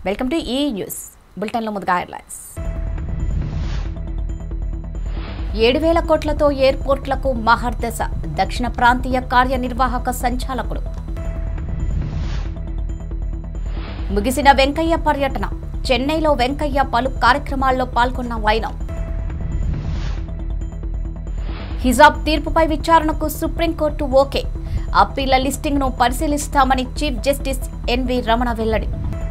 Welcome to ఈ news బులెటిన్లో ముందుగా హెడ్లైన్స్ ఏడు వేల కోట్లతో ఎయిర్పోర్ట్లకు మహర్దశ దక్షిణ ప్రాంతీయ కార్యనిర్వాహక సంచాలకుడు ముగిసిన వెంకయ్య పర్యటన చెన్నైలో వెంకయ్య పలు కార్యక్రమాల్లో పాల్గొన్న వైనం హిజాబ్ తీర్పుపై విచారణకు సుప్రీంకోర్టు ఓకే అప్పీల లిస్టింగ్ ను పరిశీలిస్తామని చీఫ్ జస్టిస్ ఎన్వి రమణ వెల్లడి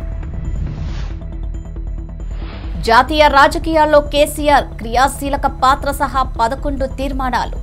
జాతీయ రాజకీయాల్లో కేసీఆర్ క్రియాశీలక పాత్ర సహా పదకొండు తీర్మానాలు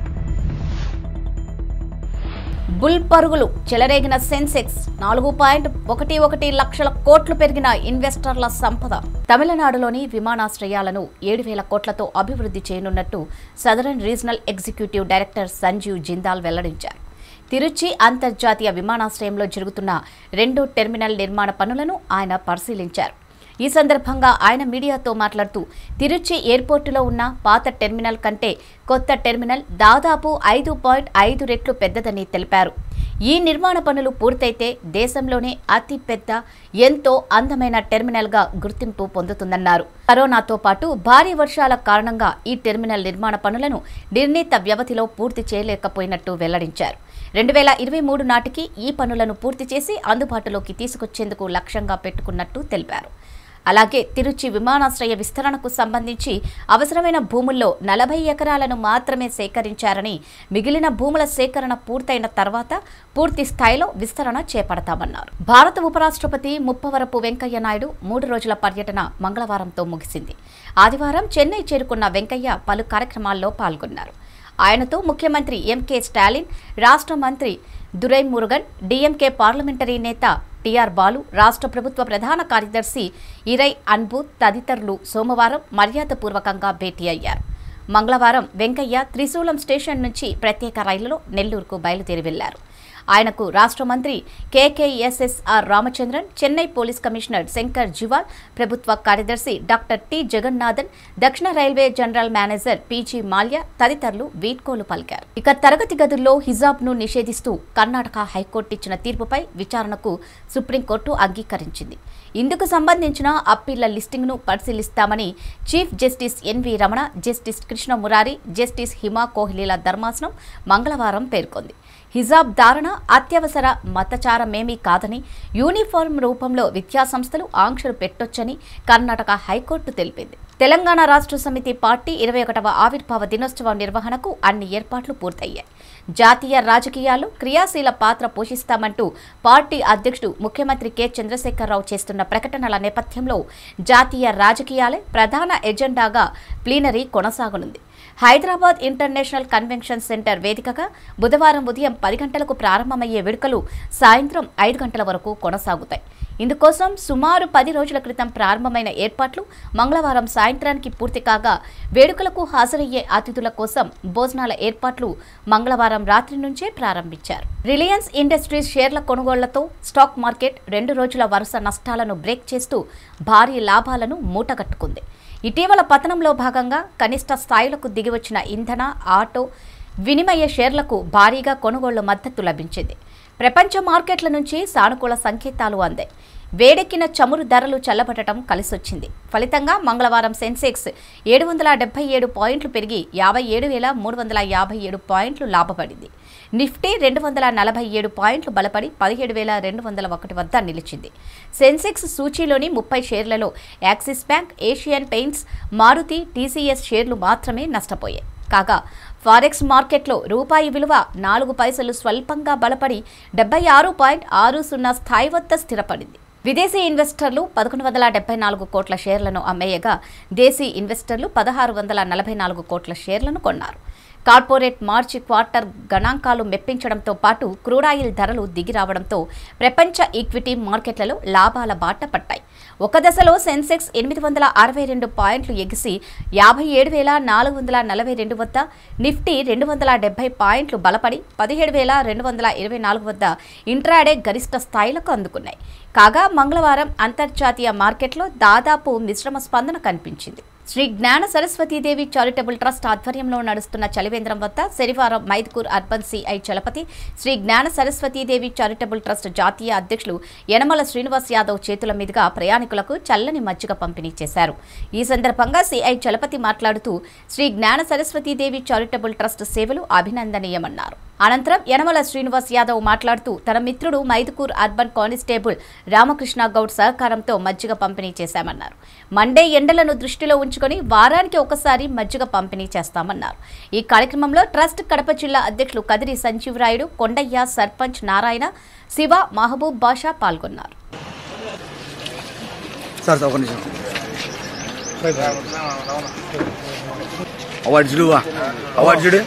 బుల్ పరుగులు చెలరేగిన సెన్సెక్స్ నాలుగు పాయింట్ ఒకటి ఒకటి లక్షల కోట్లు పెరిగిన ఇన్వెస్టర్ల సంపద తమిళనాడులోని విమానాశ్రయాలను ఏడు వేల కోట్లతో అభివృద్ధి చేయనున్నట్టు southern regional executive director Sanjeev Jindal వెల్లడించారు తిరుచి అంతర్జాతీయ విమానాశ్రయంలో జరుగుతున్న రెండో టెర్మినల్ నిర్మాణ పనులను ఆయన పరిశీలించారు ఈ సందర్భంగా ఆయన మీడియాతో మాట్లాడుతూ తిరుచి ఎయిర్పోర్టులో ఉన్న పాత టెర్మినల్ కంటే కొత్త టెర్మినల్ దాదాపు ఐదు పాయింట్ ఐదు రెట్లు పెద్దదని తెలిపారు ఈ నిర్మాణ పనులు పూర్తయితే దేశంలోనే అతి పెద్ద ఎంతో అందమైన టెర్మినల్గా గుర్తింపు పొందుతుందన్నారు కరోనాతో పాటు భారీ వర్షాల కారణంగా ఈ టెర్మినల్ నిర్మాణ పనులను నిర్ణీత వ్యవధిలో పూర్తి చేయలేకపోయినట్టు వెల్లడించారు రెండు వేల ఇరవై మూడు నాటికి ఈ పనులను పూర్తి చేసి అందుబాటులోకి తీసుకొచ్చేందుకు లక్ష్యంగా పెట్టుకున్నట్టు తెలిపారు అలాగే తిరుచి విమానాశ్రయ విస్తరణకు సంబంధించి అవసరమైన భూముల్లో నలభై ఎకరాలను మాత్రమే సేకరించారని మిగిలిన భూముల సేకరణ పూర్తయిన తర్వాత పూర్తి స్థాయిలో విస్తరణ చేపడతామన్నారు భారత ఉపరాష్ట్రపతి ముప్పవరపు వెంకయ్య నాయుడు మూడు రోజుల పర్యటన మంగళవారంతో ముగిసింది ఆదివారం చెన్నై చేరుకున్న వెంకయ్య పలు కార్యక్రమాల్లో పాల్గొన్నారు ఆయనతో ముఖ్యమంత్రి ఎంకే స్టాలిన్ రాష్ట్ర మంత్రి దురై మురుగన్ డీఎంకే పార్లమెంటరీ నేత టిఆర్ బాలు రాష్ట్ర ప్రభుత్వ ప్రధాన కార్యదర్శి ఇరై అన్బు తదితరులు సోమవారం మర్యాదపూర్వకంగా భేటీ అయ్యారు మంగళవారం వెంకయ్య త్రిశూలం స్టేషన్ నుంచి ప్రత్యేక రైలులో నెల్లూరుకు బయలుదేరి వెళ్లారు ఆయనకు రాష్ట్ర మంత్రి K K S S R Ramachandran Chennai police commissioner Shankar Jiwal ప్రభుత్వ కార్యదర్శి డాక్టర్ టి జగన్నాథన్ దక్షిణ railway general manager P G Mallya తదితరులు వీడ్కోలు పలికారు ఇక తరగతి గదుల్లో హిజాబ్ ను నిషేధిస్తూ కర్ణాటక హైకోర్టు ఇచ్చిన తీర్పుపై విచారణకు సుప్రీంకోర్టు అంగీకరించింది ఇందుకు సంబంధించిన అప్పీళ్ల లిస్టింగ్ ను పరిశీలిస్తామని chief justice N V Ramana justice Krishna Murari justice Hima కోహ్లీల ధర్మాసనం మంగళవారం పేర్కొంది హిజాబ్ ధారణ అత్యవసర మతచారమేమీ కాదని యూనిఫార్మ్ రూపంలో విద్యాసంస్థలు ఆంక్షలు పెట్టొచ్చని కర్ణాటక హైకోర్టు తెలిపింది తెలంగాణ రాష్ట్ర సమితి పార్టీ ఇరవై ఒకటవ ఆవిర్భావ దినోత్సవం నిర్వహణకు అన్ని ఏర్పాట్లు పూర్తయ్యాయి జాతీయ రాజకీయాల్లో క్రియాశీల పాత్ర పోషిస్తామంటూ పార్టీ అధ్యక్షుడు ముఖ్యమంత్రి కె చంద్రశేఖరరావు చేస్తున్న ప్రకటనల నేపథ్యంలో జాతీయ రాజకీయాలే ప్రధాన ఎజెండాగా ప్లీనరీ కొనసాగనుంది హైదరాబాద్ ఇంటర్నేషనల్ కన్వెన్షన్ సెంటర్ వేదికగా బుధవారం ఉదయం పది గంటలకు ప్రారంభమయ్యే వేడుకలు సాయంత్రం ఐదు గంటల వరకు కొనసాగుతాయి ఇందుకోసం సుమారు పది రోజుల క్రితం ప్రారంభమైన ఏర్పాట్లు మంగళవారం సాయంత్రానికి పూర్తి కాగా వేడుకలకు హాజరయ్యే అతిథుల కోసం భోజనాల ఏర్పాట్లు మంగళవారం రాత్రి నుంచే ప్రారంభించారు రిలయన్స్ ఇండస్ట్రీస్ షేర్ల కొనుగోళ్లతో స్టాక్ మార్కెట్ రెండు రోజుల వరుస నష్టాలను బ్రేక్ చేస్తూ భారీ లాభాలను మూటగట్టుకుంది ఇటీవల పతనంలో భాగంగా కనిష్ట స్థాయిలకు దిగివచ్చిన ఇంధన ఆటో వినిమయ షేర్లకు భారీగా కొనుగోళ్లు మద్దతు లభించింది ప్రపంచ మార్కెట్ల నుంచి సానుకూల సంకేతాలు అందాయి వేడెక్కిన చమురు ధరలు చల్లబడటం కలిసొచ్చింది ఫలితంగా మంగళవారం సెన్సెక్స్ ఏడు వందల డెబ్బై ఏడు పాయింట్లు పెరిగి యాభై ఏడు వేల మూడు వందల యాభై ఏడు పాయింట్లు లాభపడింది నిఫ్టీ రెండు వందల నలభై ఏడు పాయింట్లు బలపడి పదిహేడు వేల రెండు వందల ఒకటి వద్ద నిలిచింది సెన్సెక్స్ సూచీలోని ముప్పై షేర్లలో Axis bank Asian paints Maruti TCS షేర్లు మాత్రమే నష్టపోయాయి కాగా ఫారెక్స్ మార్కెట్లో రూపాయి విలువ నాలుగు పైసలు స్వల్పంగా బలపడి డెబ్బై ఆరు పాయింట్ ఆరు సున్నా స్థాయి వద్ద స్థిరపడింది విదేశీ ఇన్వెస్టర్లు పదకొండు వందల డెబ్బై నాలుగు కోట్ల షేర్లను అమ్మేయగా దేశీ ఇన్వెస్టర్లు పదహారు వందల నలభై నాలుగు కోట్ల షేర్లను కొన్నారు కార్పొరేట్ మార్చి క్వార్టర్ గణాంకాలు మెప్పించడంతో పాటు క్రూడాయిల్ ధరలు దిగిరావడంతో ప్రపంచ ఈక్విటీ మార్కెట్లలో లాభాల బాట పట్టాయి ఒక దశలో సెన్సెక్స్ ఎనిమిది వందల అరవై రెండు పాయింట్లు ఎగిసి యాభై ఏడు వేల నాలుగు వందల నలభై రెండు వద్ద నిఫ్టీ రెండు వందల డెబ్బై పాయింట్లు బలపడి పదిహేడు వేల రెండు వందల ఇరవై నాలుగు వద్ద ఇంట్రాడే గరిష్ట స్థాయిలకు అందుకున్నాయి కాగా మంగళవారం అంతర్జాతీయ మార్కెట్లో దాదాపు మిశ్రమ స్పందన కనిపించింది శ్రీ జ్ఞాన సరస్వతీదేవి చారిటబుల్ ట్రస్ట్ ఆధ్వర్యంలో నడుస్తున్న చలివేంద్రం వద్ద శనివారం Mydukur urban CI Chalapathi Sri Jnana Saraswathidevi charitable trust జాతీయ అధ్యక్షులు యనమల శ్రీనివాస్ యాదవ్ చేతుల మీదుగా ప్రయాణికులకు చల్లని మజ్జిగ పంపిణీ చేశారు ఈ సందర్భంగా సిఐ చలపతి మాట్లాడుతూ శ్రీ జ్ఞాన సరస్వతీదేవి చారిటబుల్ ట్రస్ట్ సేవలు అభినందనీయమన్నారు అనంతరం యనమల శ్రీనివాస్ యాదవ్ మాట్లాడుతూ తన మిత్రుడు మైదుకూర్ అర్బన్ కానిస్టేబుల్ రామకృష్ణ గౌడ్ సహకారంతో మజ్జిగ పంపిణీ చేశామన్నారు మండే ఎండలను దృష్టిలో ఉంచుకొని వారానికి ఒకసారి మజ్జిగ పంపిణీ చేస్తామన్నారు ఈ కార్యక్రమంలో ట్రస్ట్ కడప జిల్లా అధ్యక్షులు కదిరి సంజీవరాయుడు కొండయ్య సర్పంచ్ నారాయణ శివ మహబూబ్ బాషా పాల్గొన్నారు సార్ సార్ ఒక నిమిషం అవార్డు చూడు అవార్డు చూడు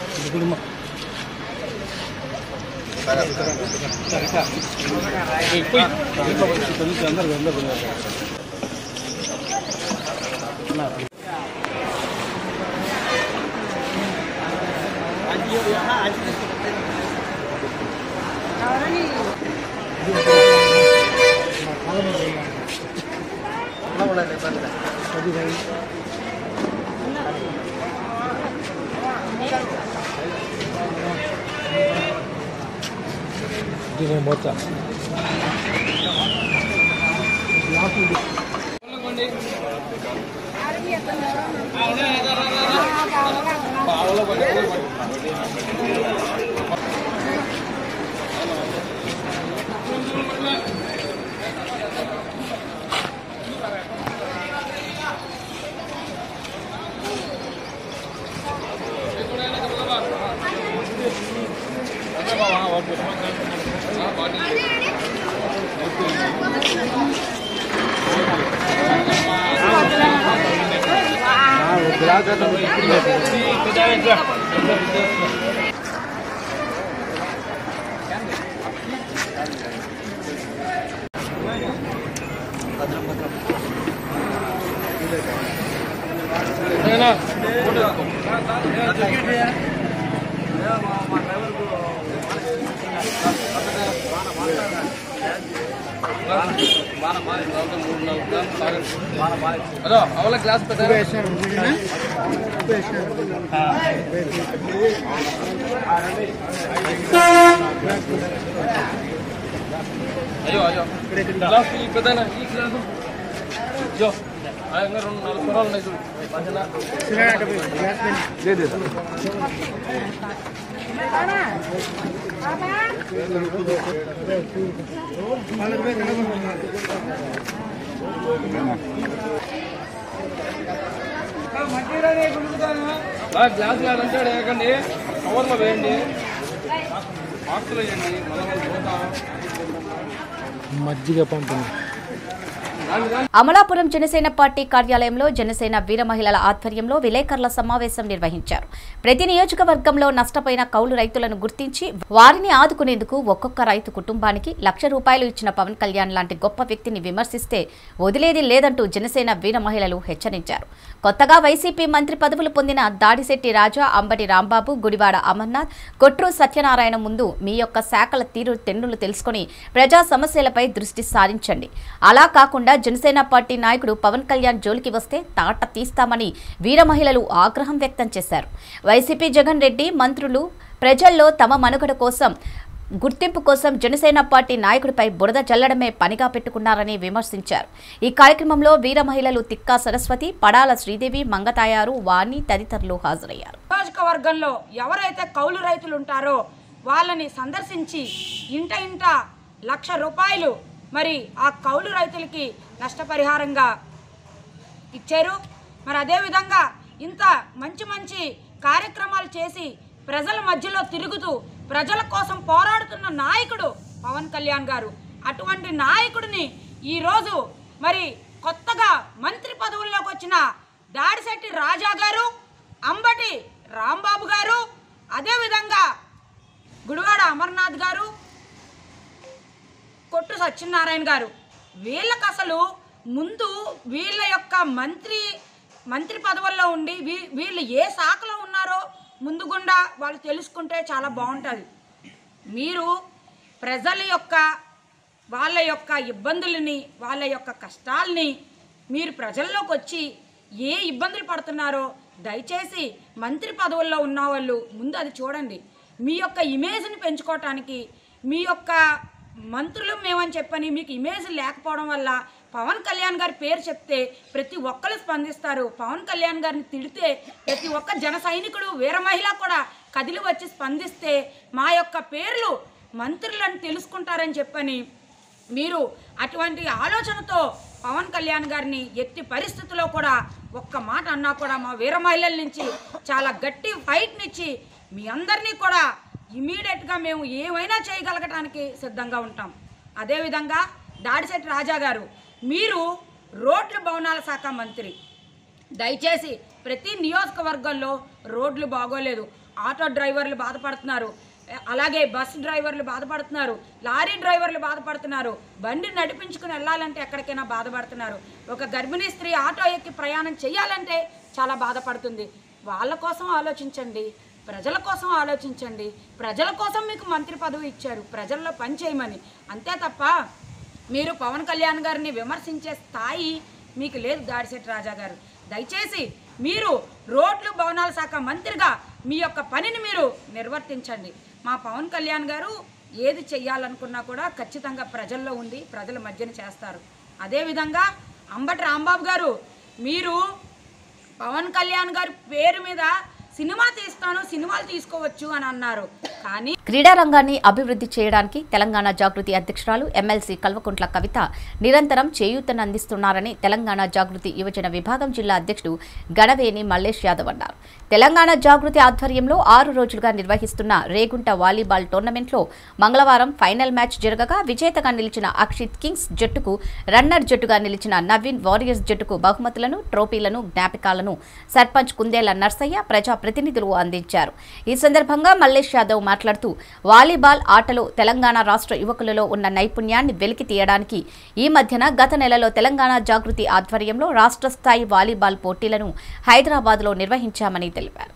హలో అవల క్లాస్ పెట్టారు అయ్యో అయ్యో క్లాస్ ఈ పెద్దనా ఈ క్లాస్ జో ఆ ఇంకా రెండు నాలుగు స్వరాలు ఉన్నాయి చూడు భజన బాగా గ్లాస్ వేయాలంటే వేయకండి కవర్లో వేయండి బాక్స్లో వేయండి మనం పోతాం మజ్జిగ పంపిణీ దాని దాని అమలాపురం జనసేన పార్టీ కార్యాలయంలో జనసేన వీర మహిళల ఆధ్వర్యంలో విలేకరుల సమావేశం నిర్వహించారు ప్రతి నియోజకవర్గంలో నష్టపోయిన కౌలు రైతులను గుర్తించి వారిని ఆదుకునేందుకు ఒక్కొక్క రైతు కుటుంబానికి లక్ష రూపాయలు ఇచ్చిన పవన్ కళ్యాణ్ లాంటి గొప్ప వ్యక్తిని విమర్శిస్తే వదిలేది లేదంటూ జనసేన వీర మహిళలు హెచ్చరించారు కొత్తగా వైసీపీ మంత్రి పదవులు పొందిన దాడిశెట్టి రాజా అంబటి రాంబాబు గుడివాడ అమర్నాథ్ కొట్రు సత్యనారాయణ ముందు మీ యొక్క శాఖల తీరు తెన్నులు తెలుసుకొని ప్రజా సమస్యలపై దృష్టి సారించండి అలా కాకుండా జనసేన పార్టీ నాయకుడు పవన్ కళ్యాణ్ జోలికి వస్తే తాట తీస్తామని వీర మహిళలు ఆగ్రహం వ్యక్తం చేశారు వైసీపీ జగన్ రెడ్డి మంత్రులు ప్రజల్లో తమ మనుగడ కోసం గుర్తింపు కోసం జనసేన పార్టీ నాయకుడిపై బురద జల్లడమే పనిగా పెట్టుకున్నారని విమర్శించారు ఈ కార్యక్రమంలో వీర మహిళలు తిక్కా సరస్వతి పడాల శ్రీదేవి మంగతాయారు వాణి తదితరులు హాజరయ్యారు నియోజకవర్గంలో ఎవరైతే కౌలు రైతులు ఉంటారో వాళ్ళని సందర్శించి ఇంట ఇంట లక్ష రూపాయలు మరి ఆ కౌలు రైతులకి నష్టపరిహారంగా ఇచ్చారు మరి అదేవిధంగా ఇంత మంచి మంచి కార్యక్రమాలు చేసి ప్రజల మధ్యలో తిరుగుతూ ప్రజల కోసం పోరాడుతున్న నాయకుడు పవన్ కళ్యాణ్ గారు అటువంటి నాయకుడిని ఈరోజు మరి కొత్తగా మంత్రి పదవుల్లోకి వచ్చిన దాడిశెట్టి రాజా గారు అంబటి రాంబాబు గారు అదేవిధంగా గుడివాడ అమర్నాథ్ గారు కొట్టు సత్యనారాయణ గారు వీళ్ళకి అసలు ముందు వీళ్ళ యొక్క మంత్రి మంత్రి పదవుల్లో ఉండి వీ వీళ్ళు ఏ శాఖలో ఉన్నారో ముందు గుండా వాళ్ళు తెలుసుకుంటే చాలా బాగుంటుంది మీరు ప్రజల యొక్క వాళ్ళ యొక్క ఇబ్బందులని వాళ్ళ యొక్క కష్టాలని మీరు ప్రజల్లోకి వచ్చి ఏ ఇబ్బందులు పడుతున్నారో దయచేసి మంత్రి పదవుల్లో ఉన్న వాళ్ళు ముందు అది చూడండి మీ యొక్క ఇమేజ్ని పెంచుకోవటానికి మీ యొక్క మంత్రులు మేమని చెప్పని మీకు ఇమేజ్ లేకపోవడం వల్ల పవన్ కళ్యాణ్ గారి పేరు చెప్తే ప్రతి ఒక్కరు స్పందిస్తారు పవన్ కళ్యాణ్ గారిని తిడితే ప్రతి ఒక్క జన సైనికుడు వీర మహిళ కూడా కదిలి వచ్చి స్పందిస్తే మా యొక్క పేర్లు మంత్రులను తెలుసుకుంటారని చెప్పని మీరు అటువంటి ఆలోచనతో పవన్ కళ్యాణ్ గారిని ఎట్టి పరిస్థితుల్లో కూడా ఒక్క మాట అన్నా కూడా మా వీర మహిళల నుంచి చాలా గట్టి ఫైట్నిచ్చి మీ అందరినీ కూడా ఇమీడియట్గా మేము ఏమైనా చేయగలగటానికి సిద్ధంగా ఉంటాం అదేవిధంగా దాడిశెట్టి రాజా గారు మీరు రోడ్లు భవనాల శాఖ మంత్రి దయచేసి ప్రతి నియోజకవర్గంలో రోడ్లు బాగోలేదు ఆటో డ్రైవర్లు బాధపడుతున్నారు అలాగే బస్ డ్రైవర్లు బాధపడుతున్నారు లారీ డ్రైవర్లు బాధపడుతున్నారు బండి నడిపించుకుని వెళ్ళాలంటే ఎక్కడికైనా బాధపడుతున్నారు ఒక గర్భిణీ స్త్రీ ఆటో ఎక్కి ప్రయాణం చేయాలంటే చాలా బాధపడుతుంది వాళ్ళ కోసం ఆలోచించండి ప్రజల కోసం ఆలోచించండి ప్రజల కోసం మీకు మంత్రి పదవి ఇచ్చారు ప్రజల్లో పని చేయమని అంతే తప్ప మీరు పవన్ కళ్యాణ్ గారిని విమర్శించే స్థాయి మీకు లేదు దాడిశెట్టి రాజా గారు దయచేసి మీరు రోడ్లు భవనాల శాఖ మంత్రిగా మీ యొక్క పనిని మీరు నిర్వర్తించండి మా పవన్ కళ్యాణ్ గారు ఏది చెయ్యాలనుకున్నా కూడా ఖచ్చితంగా ప్రజల్లో ఉండి ప్రజల మధ్యన చేస్తారు అదేవిధంగా అంబటి రాంబాబు గారు మీరు పవన్ కళ్యాణ్ గారి పేరు మీద సినిమా తీస్తాను సినిమాలు తీసుకోవచ్చు అని అన్నారు కానీ క్రీడా రంగాన్ని అభివృద్ధి చేయడానికి తెలంగాణ జాగృతి అధ్యక్షురాలు ఎమ్మెల్సీ కల్వకుంట్ల కవిత నిరంతరం చేయూతను అందిస్తున్నారని తెలంగాణ జాగృతి యువజన విభాగం జిల్లా అధ్యక్షుడు గణవేని మల్లేష్ యాదవ్ అన్నారు తెలంగాణ జాగృతి ఆధ్వర్యంలో ఆరు రోజులుగా నిర్వహిస్తున్న రేగుంట వాలీబాల్ టోర్నమెంట్లో మంగళవారం ఫైనల్ మ్యాచ్ జరగగా విజేతగా నిలిచిన అక్షిత్ కింగ్స్ జట్టుకు రన్నర్ జట్టుగా నిలిచిన నవీన్ వారియర్స్ జట్టుకు బహుమతులను ట్రోఫీలను జ్ఞాపికాలను సర్పంచ్ కుందేల నర్సయ్య ప్రజాప్రతినిధులు అందించారు ఈ సందర్భంగా మల్లేష్ యాదవ్ మాట్లాడుతూ వాలీబాల్ ఆటలో తెలంగాణ రాష్ట్ర యువకులలో ఉన్న నైపుణ్యాన్ని వెలికి తీయడానికి ఈ మధ్యన గత నెలలో తెలంగాణ జాగృతి ఆధ్వర్యంలో రాష్ట్ర స్థాయి వాలీబాల్ పోటీలను హైదరాబాద్లో నిర్వహించామని తెలిపారు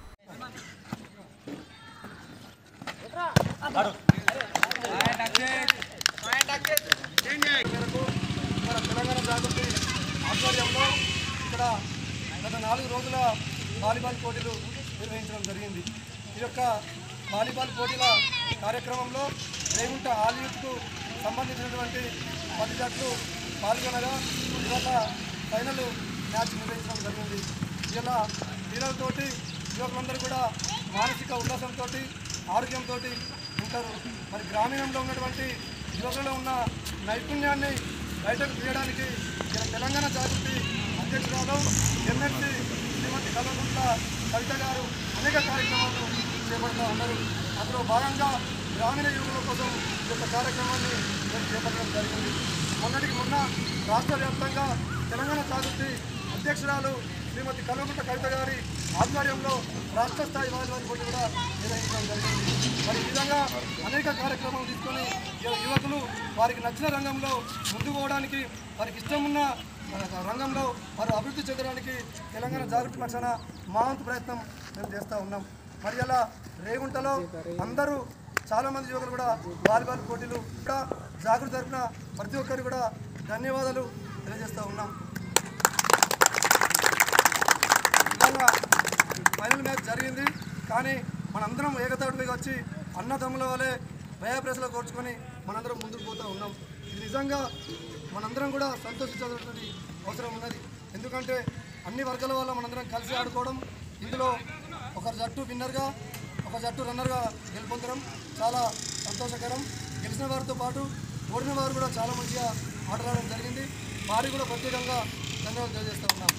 మేరకు మన తెలంగాణ జాగృతి ఆధ్వర్యంలో ఇక్కడ గత నాలుగు రోజుల వాలీబాల్ పోటీలు నిర్వహించడం జరిగింది ఈ యొక్క వాలీబాల్ పోటీల కార్యక్రమంలో రేగుంట ఆల్ యూత్కు సంబంధించినటువంటి పది జట్లు పాల్గొనగా ఇవాళ ఫైనల్ మ్యాచ్ నిర్వహించడం జరిగింది ఇలా క్రీడలతోటి యువకులందరూ కూడా మానసిక ఉల్లాసంతో ఆరోగ్యంతో ఉంటారు మరి గ్రామీణంలో ఉన్నటువంటి యువకులలో ఉన్న నైపుణ్యాన్ని బయటకు తీయడానికి ఇక్కడ తెలంగాణ జాగృతి అధ్యక్షురాలు ఎమ్మెల్సీ శ్రీమతి కల్వకుంట్ల కవిత గారు అనేక కార్యక్రమాలు చేపడుతూ ఉన్నారు అందులో భాగంగా గ్రామీణ యువకుల కోసం ఈ యొక్క కార్యక్రమాన్ని మేము చేపట్టడం జరిగింది మొన్నటికి మొన్న రాష్ట్ర వ్యాప్తంగా తెలంగాణ జాగృతి అధ్యక్షురాలు శ్రీమతి కల్వకుంట్ల కవిత గారి ఆధ్వర్యంలో రాష్ట్ర స్థాయి వాలీబాల్ పోటీ కూడా నిర్వహించడం జరిగింది మరి ఈ విధంగా అనేక కార్యక్రమాలు తీసుకొని యువ- యువకులు వారికి నచ్చిన రంగంలో ముందుకు పోవడానికి వారికి ఇష్టం ఉన్న ఆ, రంగంలో వారు అభివృద్ధి చెందడానికి తెలంగాణ జాగృతి పక్షాన మా వంతు ప్రయత్నం మేము చేస్తూ ఉన్నాం మరి అలా రేగుంటలో అందరూ చాలామంది యువకులు కూడా వాలీబాల్ పోటీలు కూడా జాగృతి తరపున ప్రతి ఒక్కరు కూడా ధన్యవాదాలు తెలియజేస్తూ ఉన్నాం విధంగా ఫైనల్ మ్యాచ్ జరిగింది కానీ మనందరం ఏకతాటిగా వచ్చి అన్నదమ్ముల వలె భయప్రేసలో కోర్చుకొని మనందరం ముందుకు పోతూ ఉన్నాం ఇది నిజంగా మనందరం కూడా సంతోషించాల్సినటువంటి అవసరం ఉన్నది ఎందుకంటే అన్ని వర్గాల వల్ల మనందరం కలిసి ఆడుకోవడం ఇందులో ఒక జట్టు విన్నర్గా ఒక జట్టు రన్నర్గా గెలుపొందడం చాలా సంతోషకరం గెలిచిన వారితో పాటు ఓడిన వారు కూడా చాలా మంచిగా ఆటలాడడం జరిగింది వారికి కూడా ప్రత్యేకంగా ధన్యవాదాలు తెలియజేస్తూ ఉన్నాం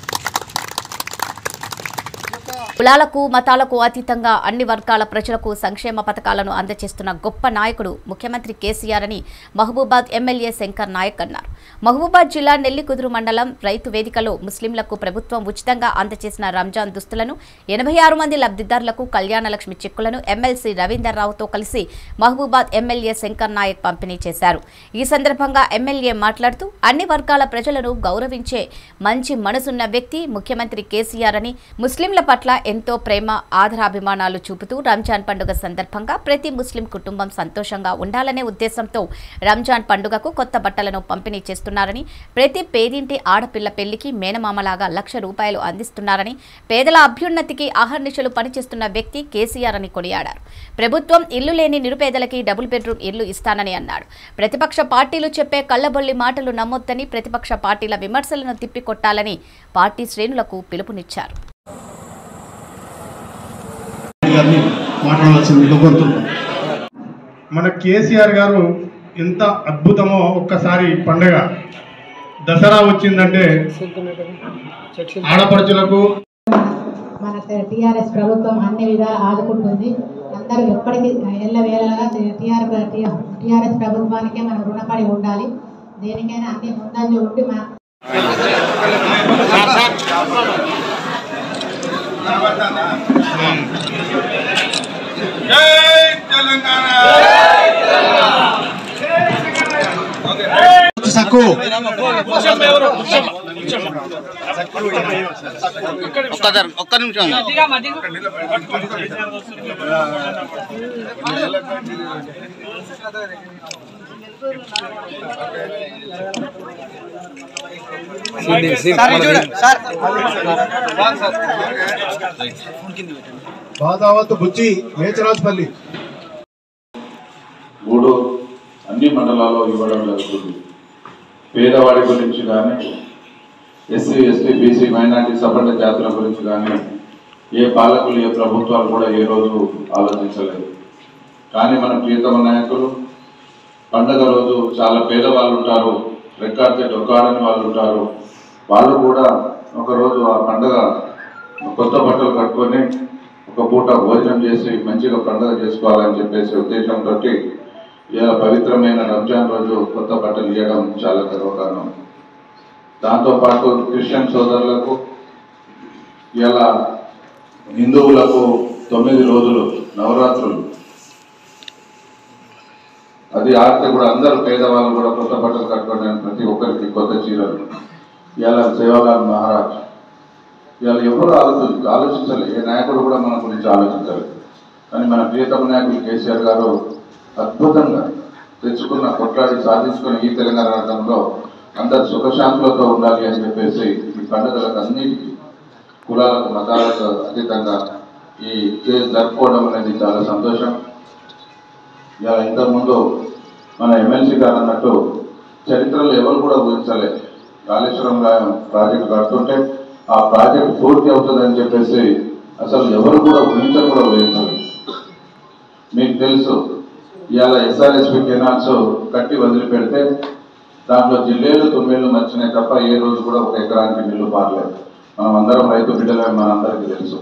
ఈ యొక్క కులాలకు మతాలకు అతీతంగా అన్ని వర్గాల ప్రజలకు సంక్షేమ పథకాలను అందజేస్తున్న గొప్ప నాయకుడు ముఖ్యమంత్రి కేసీఆర్ అని మహబూబాద్ ఎమ్మెల్యే శంకర్ నాయక్ అన్నారు మహబూబాద్ జిల్లా నెల్లికుదురు మండలం రైతు వేదికలో ముస్లింలకు ప్రభుత్వం ఉచితంగా అందజేసిన రంజాన్ దుస్తులను ఎనభై ఆరు మంది లబ్ధిదారులకు కళ్యాణలక్ష్మి చెక్కులను ఎమ్మెల్సీ రవీందర్ రావుతో కలిసి మహబూబాద్ ఎమ్మెల్యే శంకర్ నాయక్ పంపిణీ చేశారు ఈ సందర్భంగా ఎమ్మెల్యే మాట్లాడుతూ అన్ని వర్గాల ప్రజలను గౌరవించే మంచి మనసున్న వ్యక్తి ముఖ్యమంత్రి కేసీఆర్ అని ముస్లింల పట్ల ఎంతో ప్రేమ ఆదరాభిమానాలు చూపుతూ రంజాన్ పండుగ సందర్భంగా ప్రతి ముస్లిం కుటుంబం సంతోషంగా ఉండాలనే ఉద్దేశంతో రంజాన్ పండుగకు కొత్త బట్టలను పంపిణీ చేస్తున్నారని ప్రతి పేదింటి ఆడపిల్ల పెళ్లికి మేనమామలాగా లక్ష రూపాయలు అందిస్తున్నారని పేదల అభ్యున్నతికి అహర్నిశలు పనిచేస్తున్న వ్యక్తి కేసీఆర్ అని కొనియాడారు ప్రభుత్వం ఇల్లు లేని నిరుపేదలకి డబుల్ బెడ్రూమ్ ఇల్లు ఇస్తానని అన్నాడు ప్రతిపక్ష పార్టీలు చెప్పే కళ్ళబొల్లి మాటలు నమ్మొద్దని ప్రతిపక్ష పార్టీల విమర్శలను తిప్పికొట్టాలని పార్టీ శ్రేణులకు పిలుపునిచ్చారు గారిని మాట్లాడవలసిందిగా కోరుతున్నాం మన కేసీఆర్ గారు ఎంత అద్భుతమో ఒక్కసారి పండగ దసరా వచ్చిందంటే ఆడపడుచులకు మన టీఆర్ఎస్ ప్రభుత్వం అన్ని విధాలు ఆదుకుంటుంది అందరూ ఎప్పటికీ ఎల్ల వేళగా టీఆర్ టీఆర్ఎస్ ప్రభుత్వానికే మనం రుణపడి ఉండాలి దేనికైనా అన్ని ముందంజ ఉండి మన సక్కు ఒక్క నిమిషం బాదావత్ బుజ్జి మేచరాజపల్లి మూడు అన్ని మండలాల్లో ఇవ్వడం జరుగుతుంది పేదవాడి గురించి కానీ SC ST BC minority separate జాతుల గురించి కానీ ఏ పాలకులు ఏ ప్రభుత్వాలు కూడా ఏ రోజు ఆలోచించలేదు కానీ మన ప్రియతమ నాయకులు పండగ రోజు చాలా పేదవాళ్ళు ఉంటారు రెక్కాడితే డొక్కాడని వాళ్ళు ఉంటారు వాళ్ళు కూడా ఒకరోజు ఆ పండగ కొత్త బట్టలు కట్టుకొని ఒక పూట భోజనం చేసి మంచిగా పండుగ చేసుకోవాలని చెప్పేసి ఉద్దేశంతో ఇలా పవిత్రమైన రంజాన్ రోజు కొత్త బట్టలు ఇవ్వడం చాలా గర్వకారణం దాంతోపాటు క్రిస్టియన్ సోదరులకు ఇలా హిందువులకు తొమ్మిది రోజులు నవరాత్రులు అది ఆడితే కూడా అందరూ పేదవాళ్ళు కూడా కొత్త బట్టలు కట్టుకోవడానికి ప్రతి ఒక్కరికి కొత్త చీరలు ఇలా సేవాలాల్ మహారాజ్ ఇవాళ ఎవరు ఆలోచన ఆలోచించలేదు ఏ నాయకుడు కూడా మన గురించి ఆలోచించలేదు కానీ మన ప్రియతమ నాయకులు కేసీఆర్ గారు అద్భుతంగా తెచ్చుకున్న కొట్లాడి సాధించుకున్న ఈ తెలంగాణ రాష్ట్రంలో అందరు సుఖశాంతులతో ఉండాలి అని చెప్పేసి ఈ పండుగలకు అన్నిటికీ కులాలకు మతాలకు అతీతంగా ఈ డే జరుపుకోవడం అనేది చాలా సంతోషం ఇలా ఇంతకుముందు మన ఎమ్మెల్సీ గారు అన్నట్టు చరిత్రలో ఎవరు కూడా ఊహించలేదు కాళేశ్వరం రా- ప్రాజెక్టు కడుతుంటే ఆ ప్రాజెక్ట్ పూర్తి అవుతుందని చెప్పేసి అసలు ఎవరు కూడా ఊహించరు కూడా ఊహించలేదు మీకు తెలుసు ఇవాళ ఎస్ఆర్ఎస్పి కెనాల్స్ కట్టి వదిలిపెడితే దాంట్లో జిల్లేలు తొమ్మిళ్ళు మర్చినాయి తప్ప ఏ రోజు కూడా ఒక ఎకరానికి నీళ్లు పారలేదు మనం అందరం రైతు బిడ్డలే మనందరికీ తెలుసు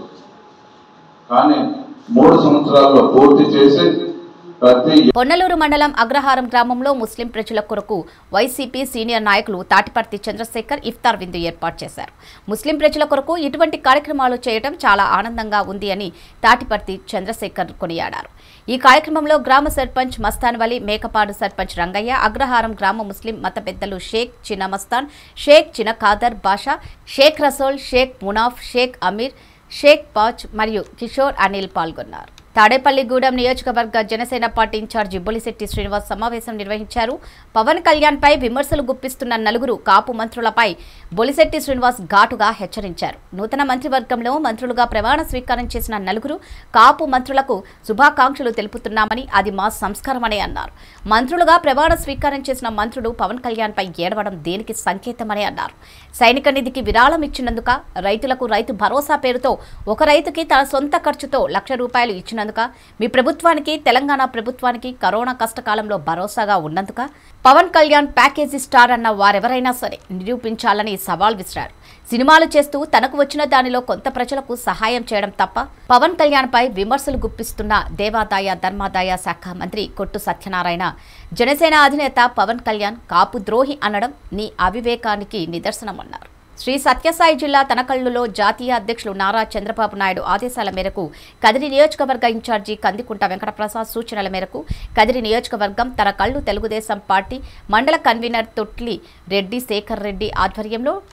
కానీ మూడు సంవత్సరాల్లో పూర్తి చేసి ప్రతి పొన్నలూరు మండలం అగ్రహారం గ్రామంలో ముస్లిం ప్రజల కొరకు వైసీపీ సీనియర్ నాయకులు తాటిపర్తి చంద్రశేఖర్ ఇఫ్తార్ విందు ఏర్పాటు చేశారు ముస్లిం ప్రజల కొరకు ఇటువంటి కార్యక్రమాలు చేయడం చాలా ఆనందంగా ఉంది అని తాటిపర్తి చంద్రశేఖర్ కొనియాడారు ఈ కార్యక్రమంలో గ్రామ సర్పంచ్ మస్తాన్ వలి మేకపాడు సర్పంచ్ రంగయ్య అగ్రహారం గ్రామ ముస్లిం మత పెద్దలు షేక్ చిన్న మస్తాన్ షేక్ చిన్న ఖాదర్ బాషా షేక్ రసోల్ షేక్ మునాఫ్ షేక్ అమీర్ షేక్ పాచ్ మరియు కిషోర్ అనిల్ పాల్గొన్నారు తాడేపల్లిగూడెం నియోజకవర్గ జనసేన పార్టీ ఇన్ఛార్జి బొలిశెట్టి శ్రీనివాస్ సమావేశం నిర్వహించారు పవన్ కళ్యాణ్ పై విమర్శలు గుప్పిస్తున్న నలుగురు కాపు మంత్రులపై బొలిశెట్టి శ్రీనివాస్ ఘాటుగా హెచ్చరించారు నూతన మంత్రివర్గంలో మంత్రులుగా ప్రమాణ స్వీకారం చేసిన నలుగురు కాపు మంత్రులకు శుభాకాంక్షలు తెలుపుతున్నామని అది మా సంస్కారమని అన్నారు మంత్రులుగా ప్రమాణ స్వీకారం చేసిన మంత్రులు పవన్ కళ్యాణ్ పై ఏడవడం దేనికి సంకేతమని అన్నారు సైనిక నిధికి విరాళం ఇచ్చినందుక రైతులకు రైతు భరోసా పేరుతో ఒక రైతుకి తన సొంత ఖర్చుతో లక్ష రూపాయలు ఇచ్చినందుక మీ ప్రభుత్వానికి తెలంగాణ ప్రభుత్వానికి కరోనా కష్టకాలంలో భరోసాగా ఉన్నందుక పవన్ కళ్యాణ్ ప్యాకేజీ స్టార్ అన్న వారెవరైనా సరే నిరూపించాలని సవాల్ విసిరారు సినిమాలు చేస్తూ తనకు వచ్చిన దానిలో కొంత ప్రజలకు సహాయం చేయడం తప్ప పవన్ కళ్యాణ్ పై విమర్శలు గుప్పిస్తున్న దేవాదాయ ధర్మాదాయ శాఖ మంత్రి కొట్టు సత్యనారాయణ జనసేన అధినేత పవన్ కళ్యాణ్ కాపు ద్రోహి అనడం నీ అవివేకానికి నిదర్శనమన్నారు శ్రీ సత్యసాయి జిల్లా తనకల్లులో జాతీయ అధ్యక్షులు నారా చంద్రబాబు నాయుడు ఆదేశాల మేరకు కదిరి నియోజకవర్గ ఇన్ఛార్జి కందికుంట వెంకటప్రసాద్ సూచనల మేరకు కదిరి నియోజకవర్గం తనకల్లు తెలుగుదేశం పార్టీ మండల కన్వీనర్ తొట్లి రెడ్డి శేఖర్ రెడ్డి ఆధ్వర్యంలో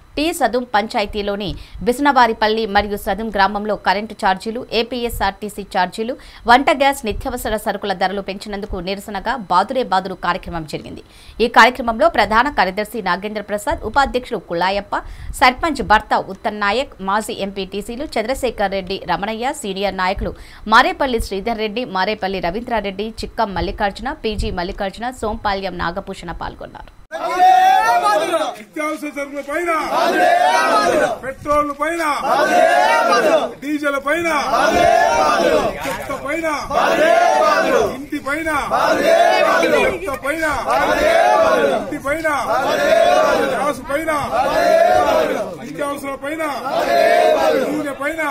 టీ సదుం పంచాయతీలోని బిసనవారిపల్లి మరియు సదుం గ్రామంలో కరెంటు ఛార్జీలు ఏపీఎస్ఆర్టీసీ ఛార్జీలు వంట గ్యాస్ నిత్యావసర సరుకుల ధరలు పెంచినందుకు నిరసనగా బాదురే బాదురు కార్యక్రమం జరిగింది ఈ కార్యక్రమంలో ప్రధాన కార్యదర్శి నాగేంద్ర ప్రసాద్ ఉపాధ్యక్షుడు కులాయప్ప సర్పంచ్ భర్త ఉత్తన్ నాయక్ మాజీ ఎంపీటీసీలు చంద్రశేఖర్ రెడ్డి రమణయ్య సీనియర్ నాయకులు మారేపల్లి శ్రీధర్ రెడ్డి మారేపల్లి రవీంద్రారెడ్డి చిక్కం మల్లికార్జున పీజీ మల్లికార్జున సోంపాల్యం నాగభూషణ పాల్గొన్నారు నిత్యావసర సరుకుల పైన పెట్రోల్ పైన డీజిల్ పైన చెత్త పైన ఇంటి పైన చెత్త పైన ఇంటి పైన గ్యాస్ పైన నిత్యావసరాల పైన నూనె పైన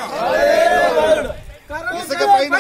ఇసుక పైన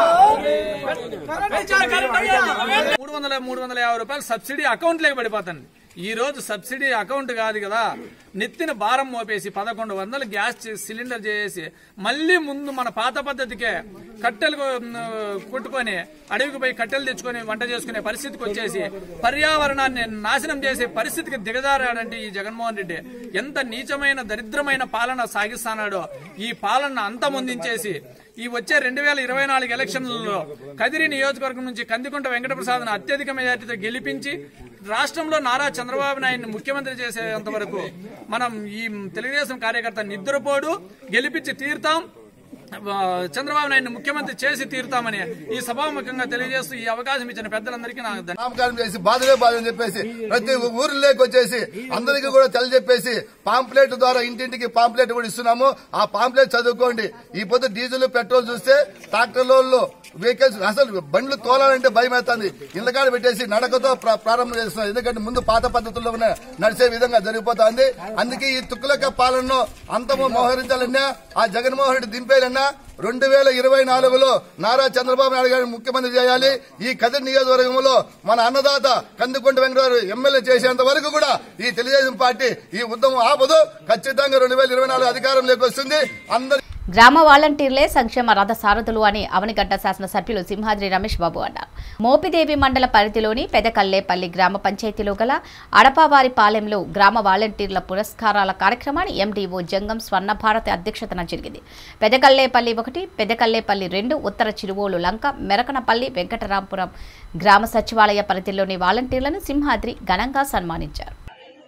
మూడు వందల మూడు వందల యాభై రూపాయలు సబ్సిడీ అకౌంట్లోకి పడిపోతుంది ఈ రోజు సబ్సిడీ అకౌంట్ కాదు కదా నెత్తిన భారం మోపేసి పదకొండు వందలు గ్యాస్ చే- సిలిండర్ చేసి మళ్ళీ ముందు మన పాత పద్ధతికే కట్టెలు ఉమ్, కొట్టుకొని అడవికి పోయి కట్టెలు తెచ్చుకొని వంట చేసుకునే పరిస్థితికి వచ్చేసి పర్యావరణాన్ని నాశనం చేసే పరిస్థితికి దిగజారాడంటే ఈ జగన్మోహన్ రెడ్డి ఎంత నీచమైన దరిద్రమైన పాలన సాగిస్తున్నాడో ఈ పాలన అంతమొందించేసి ఈ వచ్చే రెండు వేల ఇరవై నాలుగు ఎలక్షన్లలో కదిరి నియోజకవర్గం నుంచి కందికుంట వెంకటప్రసాద్ను అత్యధిక మెజార్టీతో గెలిపించి రాష్ట్రంలో నారా చంద్రబాబు నాయుడిని ముఖ్యమంత్రి చేసేంత వరకు మనం ఈ తెలుగుదేశం కార్యకర్త నిద్రపోడు గెలిపించి తీరుతాం ఆ, చంద్రబాబు నాయుడిని ముఖ్యమంత్రి చేసి తీరుతామని ఈ సభాముఖంగా తెలియజేస్తూ ఈ అవకాశం ఇచ్చిన పెద్దలందరికీ నాకు ధన్యవాదాలు. నామకరణం చేసి బాధలే బాధ అని చెప్పేసి ప్రతి ఊరిలోకి వచ్చేసి అందరికీ కూడా తెలియజెప్పేసి పాంప్లెట్ ద్వారా ఇంటింటికి పాంప్లెట్ కూడా ఇస్తున్నాము ఆ పాంప్లెట్ చదువుకోండి ఈ పొద్దు డీజిల్ పెట్రోల్ చూస్తే ట్రాక్టర్లలో వెహికల్స్ అసలు బండ్లు తోలాలంటే భయం అవుతుంది ఇళ్ళకాడ పెట్టేసి నడకతో ప్ర- ప్రారంభం చేస్తున్నారు ఎందుకంటే ముందు పాత పద్ధతుల్లో ఉన్న నడిచే విధంగా జరిగిపోతుంది అందుకే ఈ తుక్కులక పాలనను అంతము మోహరించాలన్నా ఆ జగన్మోహన్ రెడ్డి దింపేయాలన్నా రెండు వేల ఇరవై నాలుగులో నారా చంద్రబాబు నాయుడు గారిని ముఖ్యమంత్రి చేయాలి ఈ కదిరి నియోజకవర్గంలో మన అన్నదాత కందుకుంట వెంకటరావు ఎమ్మెల్యే చేసేంత వరకు కూడా ఈ తెలుగుదేశం పార్టీ ఈ ఉద్యమం ఆపదు ఖచ్చితంగా రెండు వేల ఇరవై నాలుగు అధికారంలోకి వస్తుంది అందరి గ్రామ వాలంటీర్లే సంక్షేమ రథ సారథులు అని అవనిగడ్డ శాసనసభ్యులు సింహాద్రి రమేష్ బాబు అన్నారు మోపిదేవి మండల పరిధిలోని పెదకల్లేపల్లి గ్రామ పంచాయతీలో గల అడపావారిపాలెంలో గ్రామ వాలంటీర్ల పురస్కారాల కార్యక్రమాన్ని ఎండీఓ జంగం స్వర్ణ భారతి అధ్యక్షతన జరిగింది పెదకల్లేపల్లి ఒకటి పెదకల్లేపల్లి రెండు ఉత్తర చిరువోలు లంక మెరకనపల్లి వెంకటరాంపురం గ్రామ సచివాలయ పరిధిలోని వాలంటీర్లను సింహాద్రి ఘనంగా సన్మానించారు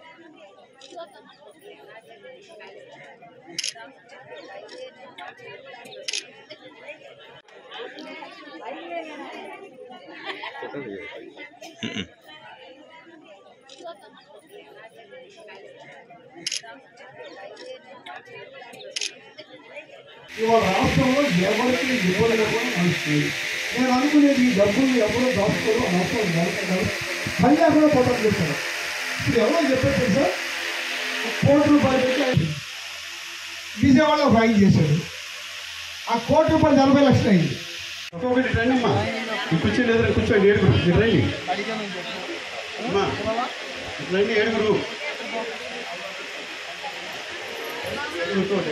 ఇవాళ రాష్ట్రంలో ఎవరికి ఇవ్వలేకుండా నడుస్తుంది నేను అనుకునేది ఈ డబ్బులు ఎవరో దాచుకోరు అవసరం దాచుకుంటారు మళ్ళీ అక్కడ పొట్టలు చేస్తారు ఇప్పుడు ఎవరో చెప్పారు తెలుసా ఒక కోటి రూపాయలు పెట్టి ఆయన విజయవాడలో ఫైల్ చేశాడు ఆ కోటి రూపాయలు నలభై లక్షలు అయింది ఒకటి రండి అమ్మా ఈ కూర్చోండి ఎదురు కూర్చోండి ఏడుగురు మీరు రండి అమ్మా రండి ఏడుగురు కూర్చోండి.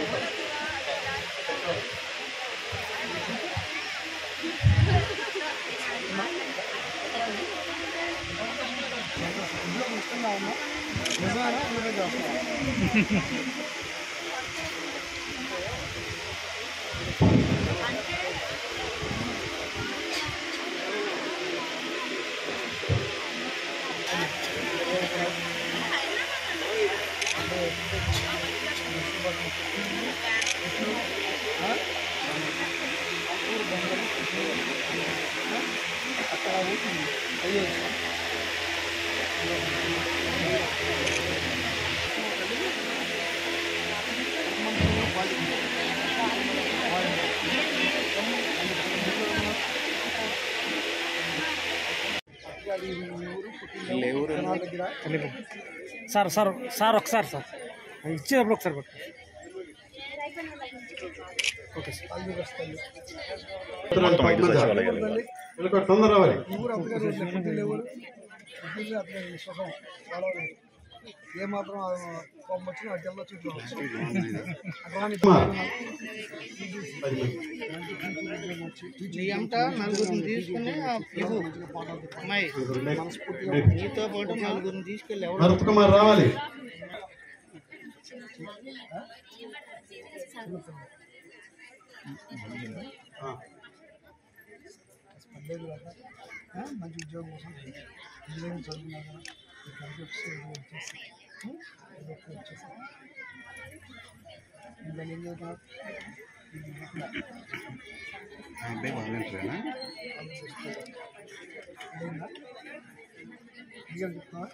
సార్ సార్ సార్ ఒకసారి సార్ ఇచ్చేటప్పుడు ఒకసారి కొట్టు ఓకే సార్ వీళ్ళకి తొందర రావాలి ఊరు అంతగా పొద్దున్న ఊరు పొద్దున్నే అతని సుఖం గొడవలేదు ఏమాత్రం కోపం వచ్చినా అటు వెళ్ళొచ్చు ఇటు వెళ్ళొచ్చు. అటు రాని నీ అంట నలుగురిని తీసుకుని ఇవ్వు అమ్మాయి నీతో పాటు నలుగురిని తీసుకెళ్ళి ఎవరు భరత్ కుమార్ రావాలి పర్లేదు కదా ఆ, మంచి ఉద్యోగం కోసం ఇంజనీరింగ్ చదువుకున్నా కదా ఇక్కడికి వచ్చి ఇది వచ్చేసి ఉం? ఇది ఎక్కువ వచ్చేసి ఇంకా ఏం చదువుతున్నావు ఇది ఇట్లా. అబ్బాయి వాలంటీరేనా అదేందా? ఇంకా చెప్తున్నావా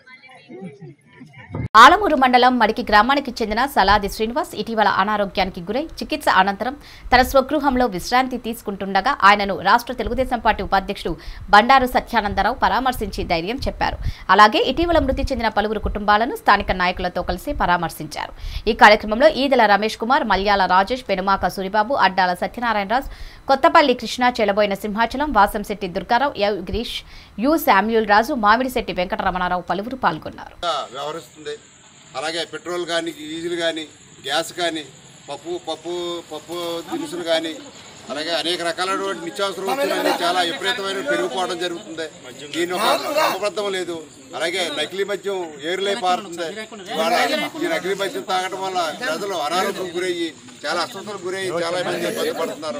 ఆలమూరు మండలం మడికి గ్రామానికి చెందిన సలాది శ్రీనివాస్ ఇటీవల అనారోగ్యానికి గురై చికిత్స అనంతరం తన స్వగృహంలో విశ్రాంతి తీసుకుంటుండగా ఆయనను రాష్ట్ర తెలుగుదేశం పార్టీ ఉపాధ్యక్షుడు బండారు సత్యానందరావు పరామర్శించి ధైర్యం చెప్పారు అలాగే ఇటీవల మృతి చెందిన పలువురు కుటుంబాలను స్థానిక నాయకులతో కలిసి పరామర్శించారు ఈ కార్యక్రమంలో ఈదెల రమేష్ కుమార్ మల్యాల రాజేష్ పెనుమాక సూరిబాబు అడ్డాల సత్యనారాయణరాజ్ కొత్తపల్లి కృష్ణ చెలబోయిన సింహాచలం వాసంశెట్టి దుర్గారావు ఎవ్ గిరీష్ యు శామ్యూల్ రాజు మామిడిశెట్టి వెంకటరమణారావు పలువురు పాల్గొన్నారు వ్యవహరిస్తుంది అలాగే పెట్రోల్ కానీ డీజిల్ కానీ గ్యాస్ కానీ పప్పు పప్పు పప్పు దినుసులు కానీ అలాగే అనేక రకాలైనటువంటి నిత్యావసర వస్తువులు చాలా విపరీతమైన పెరిగిపోవడం జరుగుతుంది దీని ఒక క్రమబద్ధం లేదు అలాగే నకిలీ మద్యం ఏరులై పారుతుంది ఇవాళ ఈ నకిలీ మద్యం తాగడం వల్ల ప్రజలు అనారోగ్యం గురయ్యి చాలా అస్వస్థతలకు గురయ్యి చాలా మంది ఇబ్బంది పడుతున్నారు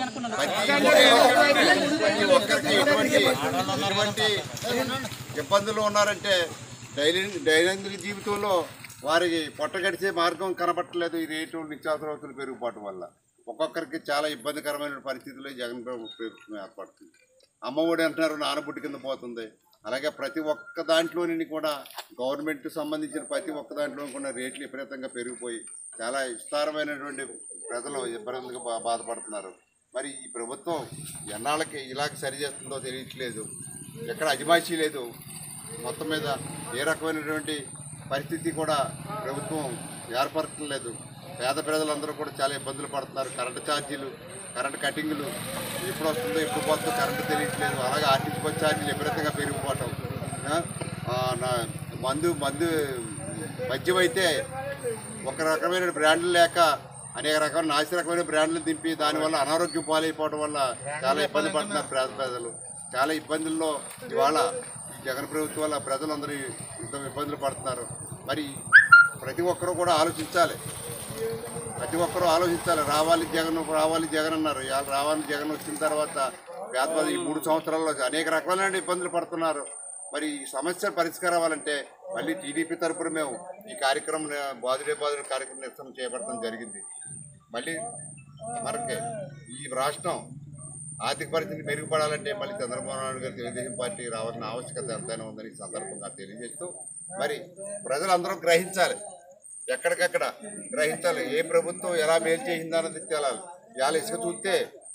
ప్రతి ప్రతి ఒక్కరికి ఎటువంటి ఎటువంటి ఇబ్బందులు ఉన్నారంటే డైలీ దైనందిన జీవితంలో వారికి పొట్ట గడిచే మార్గం కనబట్టలేదు ఈ రేటు నిత్యావసర వస్తువులు పెరిగిపోవటం వల్ల ఒక్కొక్కరికి చాలా ఇబ్బందికరమైన పరిస్థితుల్లో జగన్ ప్రభుత్వం ఏర్పడుతుంది అమ్మఒడి అంటున్నారు నానబుడ్డి కింద పోతుంది అలాగే ప్రతి ఒక్క దాంట్లోని కూడా గవర్నమెంట్ సంబంధించిన ప్రతి ఒక్క దాంట్లో కూడా రేట్లు విపరీతంగా పెరిగిపోయి చాలా విస్తారమైనటువంటి ప్రజలు ఇబ్బందులుగా బా- బాధపడుతున్నారు మరి ఈ ప్రభుత్వం ఎన్నాళ్ళకి ఇలాగ సరి చేస్తుందో తెలియట్లేదు ఎక్కడ అజమాయిషీ లేదు మొత్తం మీద ఏ రకమైనటువంటి పరిస్థితి కూడా ప్రభుత్వం ఏర్పడట్లేదు పేద ప్రజలందరూ కూడా చాలా ఇబ్బందులు పడుతున్నారు కరెంటు ఛార్జీలు కరెంటు కటింగ్లు ఎప్పుడు వస్తుందో ఎప్పుడు పోతుందో కరెంటు తెలియట్లేదు అలాగే ఆర్టీసీ బస్ ఛార్జీలు విపరీతంగా పెరిగిపోవటం ఆ, ఆ, నా మందు మందు మద్యం అయితే ఒక రకమైన బ్రాండ్లు లేక అనేక రకమైన నాసి రకమైన బ్రాండ్లు దింపి దానివల్ల అనారోగ్యం పాలైపోవడం వల్ల చాలా ఇబ్బంది పడుతున్నారు పేద ప్రజలు చాలా ఇబ్బందుల్లో ఇవాళ ఈ జగన్ ప్రభుత్వం వల్ల ప్రజలందరూ ఇంత ఇబ్బందులు పడుతున్నారు మరి ప్రతి ఒక్కరూ కూడా ఆలోచించాలి ప్రతి ఒక్కరూ ఆలోచించాలి రావాలి జగన్ రావాలి జగన్ అన్నారు ఇవాళ రావాలి జగన్ వచ్చిన తర్వాత పేద ఈ మూడు సంవత్సరాల్లో అనేక రకాలైన ఇబ్బందులు పడుతున్నారు మరి ఈ సమస్య పరిష్కారం అవ్వాలంటే మళ్ళీ టీడీపీ తరపున మేము ఈ కార్యక్రమం బాదుడే బాదుడే కార్యక్రమం నిరసన చేపట్టడం జరిగింది మళ్ళీ మనకి ఈ రాష్ట్రం ఆర్థిక పరిస్థితి మెరుగుపడాలంటే మళ్ళీ చంద్రబాబు నాయుడు గారు తెలుగుదేశం పార్టీ రావాల్సిన ఆవశ్యకత ఎంతైనా ఉందని ఈ సందర్భంగా తెలియజేస్తూ మరి ప్రజలందరూ గ్రహించాలి ఎక్కడికక్కడ గ్రహించాలి ఏ ప్రభుత్వం ఎలా మేలు చేసిందన్నది తేలాలి ఇవాళ ఇసుక చూస్తే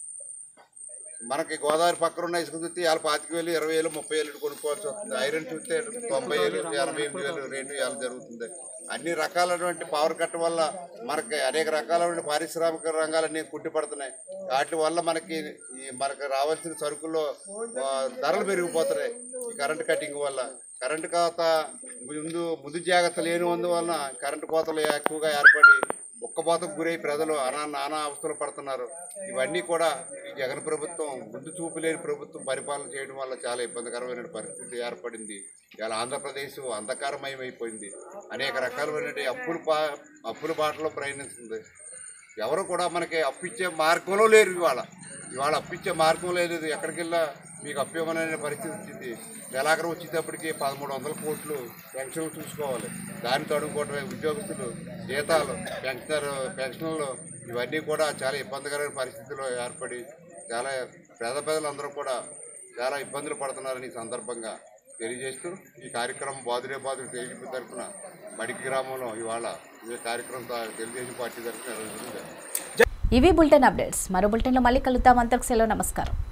మనకి గోదావరి పక్కన ఉన్న ఇసుక చూస్తే ఇవాళ పాతిక వేలు ఇరవై వేలు ముప్పై వేలు కొనుక్కోవాల్సి వస్తుంది ఐరన్ చూస్తే తొంభై వేలు ఎనభై ఎనిమిది వేలు రేటు ఇవాళ జరుగుతుంది అన్ని రకాలైనటువంటి పవర్ కట్ వల్ల మనకి అనేక రకాలైన పారిశ్రామిక రంగాలన్నీ కుట్టిపడుతున్నాయి వాటి వల్ల మనకి ఈ మనకి రావాల్సిన సరుకుల్లో ఆ, ధరలు పెరిగిపోతున్నాయి ఈ కరెంట్ కటింగ్ వల్ల కరెంటు కోత ముందు ముందు జాగ్రత్త లేనివందువలన కరెంటు కోతలు ఎక్కువగా ఏర్పడి ఉక్కబోతకు గురై ప్రజలు అనా నానా అవస్థలు పడుతున్నారు ఇవన్నీ కూడా ఈ జగన్ ప్రభుత్వం ముందు చూపు లేని ప్రభుత్వం పరిపాలన చేయడం వల్ల చాలా ఇబ్బందికరమైన పరిస్థితి ఏర్పడింది ఇవాళ ఆంధ్రప్రదేశ్ అంధకారమయం అయిపోయింది అనేక రకాలైన అప్పుల పా అప్పుల బాటలో ప్రయాణిస్తుంది ఎవరు కూడా మనకి అప్పు ఇచ్చే మార్గంలో లేరు ఇవాళ ఇవాళ అప్పు ఇచ్చే మార్గం లేదు ఎక్కడికి వెళ్ళా మీకు అప్పు ఇవ్వననే పరిస్థితి వచ్చింది నెలాఖరు వచ్చేటప్పటికి పదమూడు వందల కోట్లు పెన్షన్లు చూసుకోవాలి దాన్ని తడుకోవడమే ఉద్యోగస్తులు జీతాలు పెన్షనర్ పెన్షన్లు ఇవన్నీ కూడా చాలా ఇబ్బందికరమైన పరిస్థితిలో ఏర్పడి చాలా పేద ప్రజలందరూ కూడా చాలా ఇబ్బందులు పడుతున్నారని ఈ సందర్భంగా తెలియజేస్తూ ఈ కార్యక్రమం బాదురే బాదురు తెలుగు తరఫున మడికి గ్రామంలో ఇవాళ ఈ కార్యక్రమం తెలుగుదేశం పార్టీ తరఫున నిర్వహించడం జరిగింది ఇవి బులెటిన్ అప్డేట్స్ మరో బులెటిన్లో మళ్ళీ కలుద్దాం అంతకు సెలవు నమస్కారం